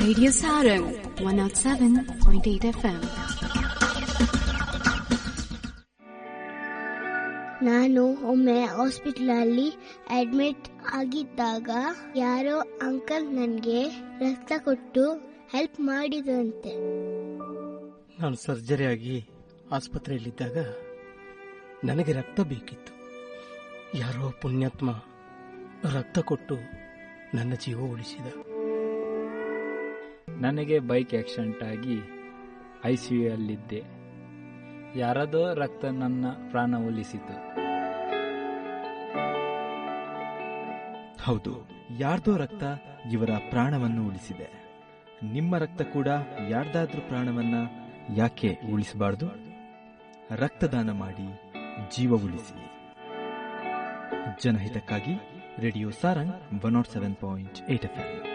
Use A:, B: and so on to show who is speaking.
A: Radio Sarang 107.8 FM.
B: ನಾನು ಒಮ್ಮೆ ಹಾಸ್ಪಿಟಲಲ್ಲಿ ಅಡ್ಮಿಟ್ ಆಗಿದ್ದಾಗ ಯಾರೋ ಅಂಕಲ್ ನನಗೆ ರಕ್ತ ಕೊಟ್ಟು ಹೆಲ್ಪ್ ಮಾಡಿದ್ರಂತೆ
C: ನಾನು ಸರ್ಜರಿ ಆಗಿ ಆಸ್ಪತ್ರೆಯಲ್ಲಿದ್ದಾಗ ನನಗೆ ರಕ್ತ ಬೇಕಿತ್ತು ಯಾರೋ ಪುಣ್ಯಾತ್ಮ ರಕ್ತ ಕೊಟ್ಟು ನನ್ನ ಜೀವ ಉಳಿಸಿದ
D: ನನಗೆ ಬೈಕ್ ಆಕ್ಸಿಡೆಂಟ್ ಆಗಿ ಐ ಸಿ ಯಲ್ಲಿದ್ದೆ ಯಾರದೋ ರಕ್ತ ನನ್ನ ಪ್ರಾಣ ಉಳಿಸಿತು
E: ಹೌದು ಯಾರ್ದೋ ರಕ್ತ ಇವರ ಪ್ರಾಣವನ್ನು ಉಳಿಸಿದೆ ನಿಮ್ಮ ರಕ್ತ ಕೂಡ ಯಾರ್ದಾದ್ರೂ ಪ್ರಾಣವನ್ನ ಯಾಕೆ ಉಳಿಸಬಾರ್ದು ರಕ್ತದಾನ ಮಾಡಿ ಜೀವ ಉಳಿಸಿ ಜನಹಿತಕ್ಕಾಗಿ radio Sarang one naught seven point eight F